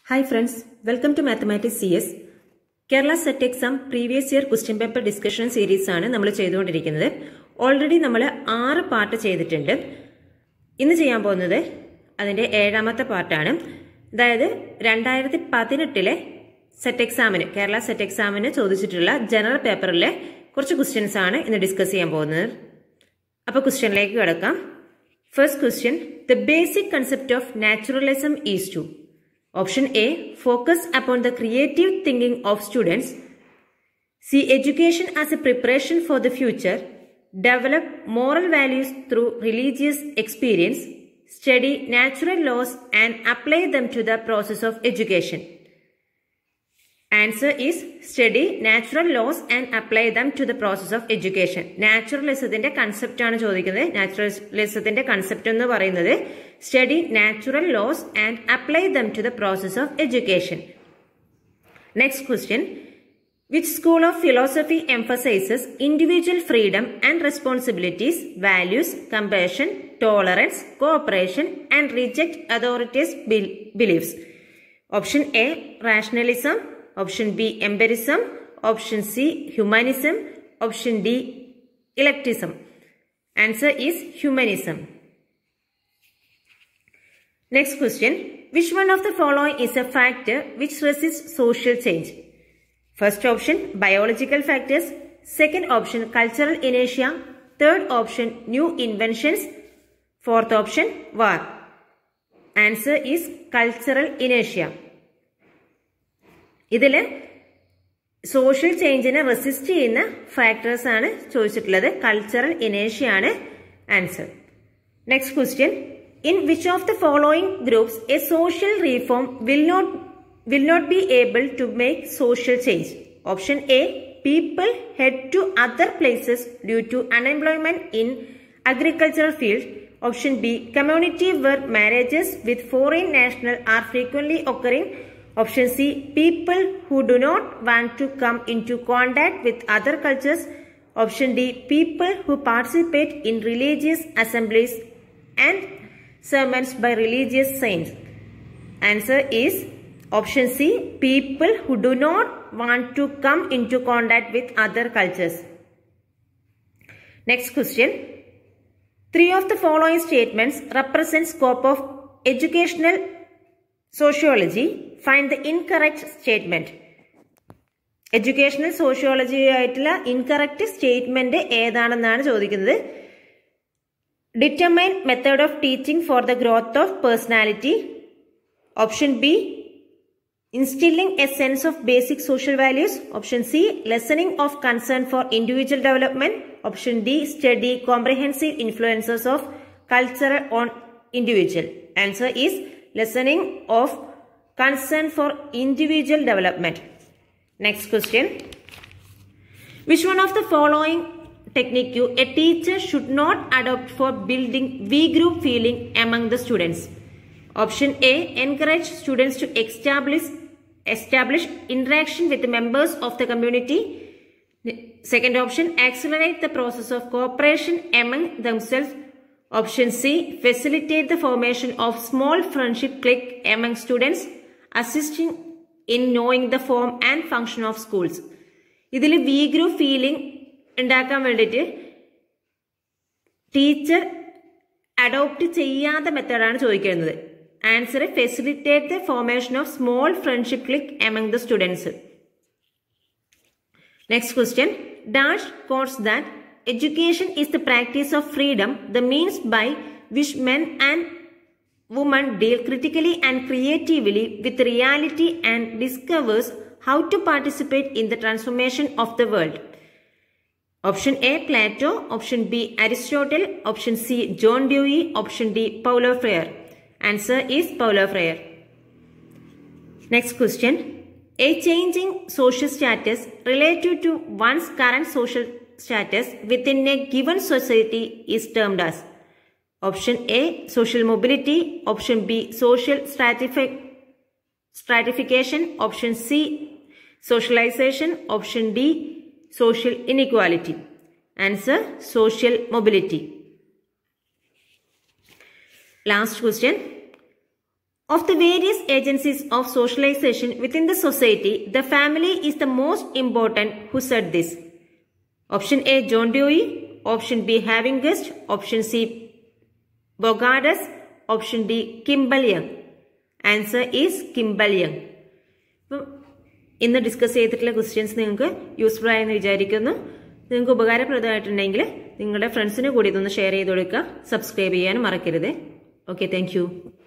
Hi friends welcome to mathematics C S Kerala SET exam previous year question paper discussion series ആണ് നമ്മൾ ചെയ്തുകൊണ്ടിരിക്കുന്നത് already നമ്മൾ ആറ് part ചെയ്തിട്ടുണ്ട് ഇന്ന് ചെയ്യാൻ പോകുന്നത് അതിൻ്റെ ഏഴാമത്തെ പാർട്ടാണ് അതായത് രണ്ടായിരത്തി പതിനെട്ടിലെ സെറ്റ് എക്സാമിന് കേരള സെറ്റ് എക്സാമിന് ചോദിച്ചിട്ടുള്ള ജനറൽ പേപ്പറിലെ കുറച്ച് ക്വസ്റ്റ്യൻസ് ആണ് ഇന്ന് ഡിസ്കസ് ചെയ്യാൻ പോകുന്നത് അപ്പോൾ ക്വസ്റ്റ്യനിലേക്ക് കിടക്കാം first question the basic concept of naturalism is to option A focus upon the creative thinking of students see education as a preparation for the future develop moral values through religious experience study natural laws and apply them to the process of education answer is study natural laws and apply them to the process of education നാച്ചുറലിസത്തിന്റെ concept ആണ് ചോദിക്കുന്നത് നാച്ചുറലിസത്തിന്റെ concept എന്ന് പറയുന്നത് study natural laws and apply them to the process of education next question which school of philosophy emphasises individual freedom and responsibilities values compassion tolerance cooperation and reject authorities beliefs option A rationalism option B empiricism option C humanism option D eclecticism answer is humanism next question which one of the following is a factor which resist social change first option biological factors second option cultural ഇനേഷ്യ third option new inventions fourth option war answer is cultural ഇനേഷ്യ ഇതിൽ social ചേഞ്ചിനെ resist ചെയ്യുന്ന factors ആണ് ചോദിച്ചിട്ടുള്ളത് cultural ഇനേഷ്യ ആണ് answer next question in which of the following groups a social reform will not will not be able to make social change option A people head to other places due to unemployment in agricultural field option B community where marriages with foreign national are frequently occurring. Option C, people who do not want to come into contact with other cultures. Option D, people who participate in religious assemblies and sermons by religious saints. Answer is option C, people who do not want to come into contact with other cultures. Next question. Three of the following statements represent scope of educational sociology. Find the incorrect statement. Educational sociology ആയിട്ടുള്ള incorrect statement ഏതാണെന്നാണ് ചോദിക്കുന്നത് determine method of teaching for the growth of personality option B instilling a sense of basic social values option C lessening of concern for individual development option D study comprehensive influences of culture on individual answer is lessening of concern for individual development next question which one of the following technique a teacher should not adopt for building V group feeling among the students. Option A encourage students to establish establish interaction with the members of the community. Second option accelerate the process of cooperation among themselves. Option C facilitate the formation of small friendship clique among students, assisting in knowing the form and function of schools. ഇതിൽ we group feeling ഉണ്ടാക്കാൻ വേണ്ടിയിട്ട് teacher adopt ചെയ്യാത്ത മെത്തേഡാണ് ചോദിക്കുന്നത് answer facilitate the formation of small friendship clique among the students next question dash quotes that education is the practice of freedom the means by which men and woman deal critically and creatively with reality and discovers how to participate in the transformation of the world option A Plato option B Aristotle option C John Dewey option D Paulo Freire answer is Paulo Freire next question a changing social status relative to one's current social status within a given society is termed as option A social mobility option B social stratify stratification option C socialisation option D social inequality. Answer social mobility. Last question. Of the various agencies of socialization within the society, the family is the most important. Who said this? Option A. John Dewey. Option B. Havingust. Option C. Bogardas. Option D. Kimball Young. Answer is Kimball Young അപ്പം ഇന്ന് discuss ചെയ്തിട്ടുള്ള questions നിങ്ങൾക്ക് useful ആയെന്ന് വിചാരിക്കുന്നു നിങ്ങൾക്ക് ഉപകാരപ്രദമായിട്ടുണ്ടെങ്കിൽ നിങ്ങളുടെ ഫ്രണ്ട്സിന് കൂടി ഇതൊന്ന് ഷെയർ ചെയ്ത് കൊടുക്കുക സബ്സ്ക്രൈബ് ചെയ്യാനും മറക്കരുത് ഓക്കെ താങ്ക്